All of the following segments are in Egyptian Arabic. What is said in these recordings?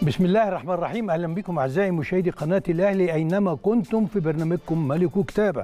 بسم الله الرحمن الرحيم اهلا بكم اعزائي مشاهدي قناه الاهلي اينما كنتم في برنامجكم ملك كتابه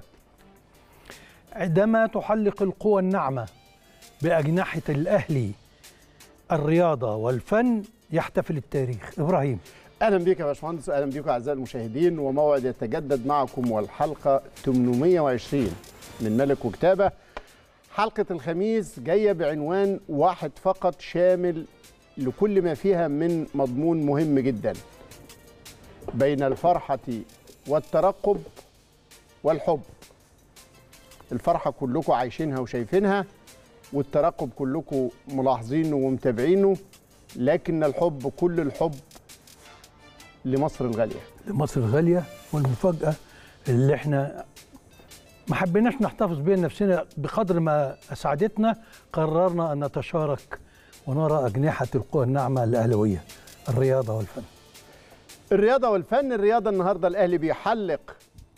عندما تحلق القوى الناعمه باجنحه الاهلي الرياضه والفن يحتفل التاريخ ابراهيم اهلا بك يا باشمهندس اهلا بكم اعزائي المشاهدين وموعد يتجدد معكم والحلقه 820 من ملك وكتابه حلقه الخميس جايه بعنوان واحد فقط شامل لكل ما فيها من مضمون مهم جدا بين الفرحه والترقب والحب الفرحه كلكم عايشينها وشايفينها والترقب كلكم ملاحظينه ومتابعينه لكن الحب كل الحب لمصر الغاليه لمصر الغاليه والمفاجاه اللي احنا ما حبيناش نحتفظ بيها لنفسنا بقدر ما اسعدتنا قررنا ان نتشارك ونرى اجنحه القوى الناعمه الاهلاويه الرياضه والفن الرياضه والفن الرياضه النهارده الاهلي بيحلق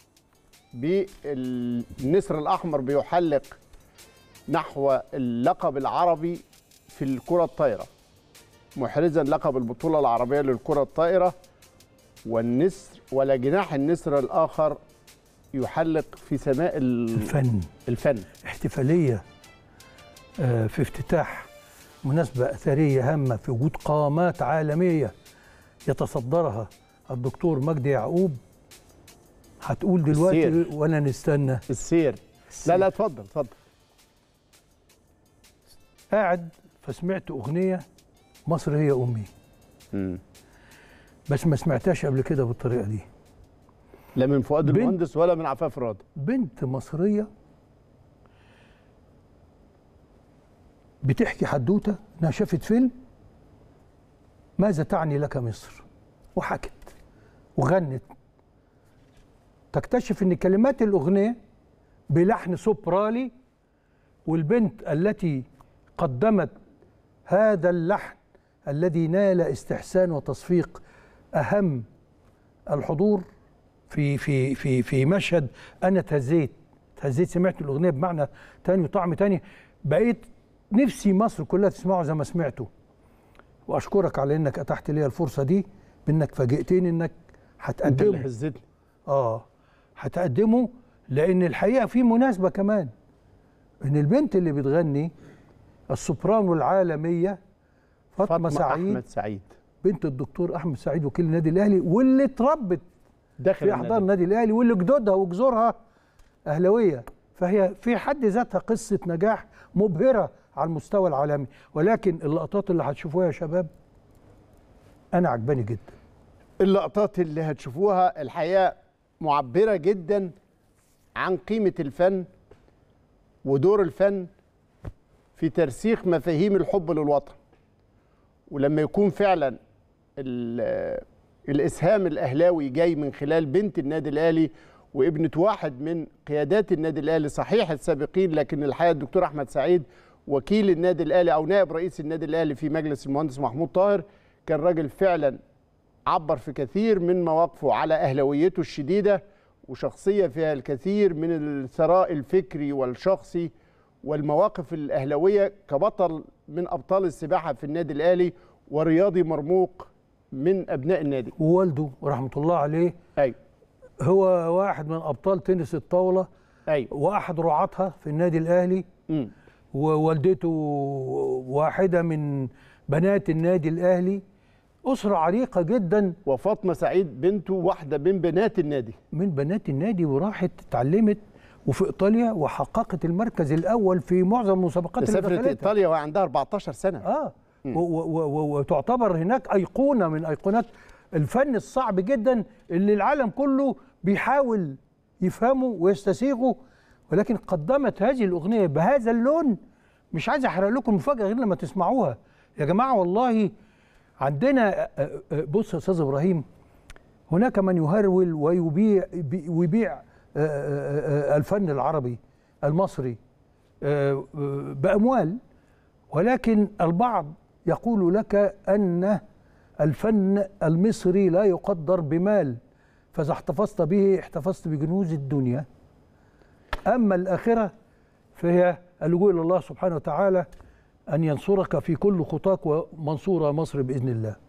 بالنسر الاحمر بيحلق نحو اللقب العربي في الكره الطايره محرزا لقب البطوله العربيه للكره الطائره والنسر ولا جناح النسر الاخر يحلق في سماء الفن الفن احتفاليه آه، في افتتاح مناسبه اثريه هامه في وجود قامات عالميه يتصدرها الدكتور مجدي يعقوب هتقول دلوقتي السير. ولا نستنى السير لا لا اتفضل اتفضل قاعد فسمعت اغنيه مصر هي امي مم. بس ما سمعتهاش قبل كده بالطريقه دي لا من فؤاد بنت- المهندس ولا من عفاف راضي بنت مصريه بتحكي حدوته انها شافت فيلم ماذا تعني لك مصر وحكت وغنت تكتشف ان كلمات الاغنيه بلحن سوبرالي والبنت التي قدمت هذا اللحن الذي نال استحسان وتصفيق اهم الحضور في في في في مشهد انا اتهزيت اتهزيت سمعت الاغنيه بمعنى تاني وطعم تاني بقيت نفسي مصر كلها تسمعه زي ما سمعته واشكرك على انك اتحت لي الفرصه دي بانك فاجئتني انك انت اللي هتقدمه هزتني اه هتقدمه لان الحقيقه في مناسبه كمان ان البنت اللي بتغني السوبرانو العالميه فاطمه, فاطمه سعيد احمد سعيد بنت الدكتور احمد سعيد وكيل النادي الاهلي واللي اتربت داخل في احضان النادي الاهلي واللي جدودها وجذورها اهلاويه فهي في حد ذاتها قصه نجاح مبهره على المستوى العالمي ولكن اللقطات اللي هتشوفوها يا شباب انا عجباني جدا اللقطات اللي هتشوفوها الحقيقه معبره جدا عن قيمه الفن ودور الفن في ترسيخ مفاهيم الحب للوطن ولما يكون فعلا ال- الاسهام الاهلاوي جاي من خلال بنت النادي الاهلي وابنه واحد من قيادات النادي الاهلي صحيح السابقين لكن الحقيقه الدكتور احمد سعيد وكيل النادي الاهلي او نائب رئيس النادي الاهلي في مجلس المهندس محمود طاهر كان راجل فعلا عبر في كثير من مواقفه على اهلاويته الشديده وشخصيه فيها الكثير من الثراء الفكري والشخصي والمواقف الاهلاويه كبطل من ابطال السباحه في النادي الاهلي ورياضي مرموق من ابناء النادي ووالده رحمه الله عليه ايوه هو واحد من ابطال تنس الطاوله ايوه واحد رعاتها في النادي الاهلي مم. ووالدته واحده من بنات النادي الاهلي اسره عريقه جدا وفاطمه سعيد بنته واحده من بنات النادي من بنات النادي وراحت اتعلمت وفي ايطاليا وحققت المركز الاول في معظم المسابقات اللي سافرت دخلتها ايطاليا وعندها 14 سنه اه و- و- و- وتعتبر هناك ايقونه من ايقونات الفن الصعب جدا اللي العالم كله بيحاول يفهمه ويستسيغه ولكن قدمت هذه الاغنيه بهذا اللون مش عايز احرق لكم المفاجاه غير لما تسمعوها يا جماعه والله عندنا آه، آه، بص يا استاذ ابراهيم هناك من يهرول ويبيع بي- ويبيع آه، آه، آه، الفن العربي المصري آه، آه، باموال ولكن البعض يقول لك ان الفن المصري لا يقدر بمال فاذا احتفظت به احتفظت بكنوز الدنيا اما الاخره فهي اللجوء الى الله سبحانه وتعالى ان ينصرك في كل خطاك ومنصوره مصر باذن الله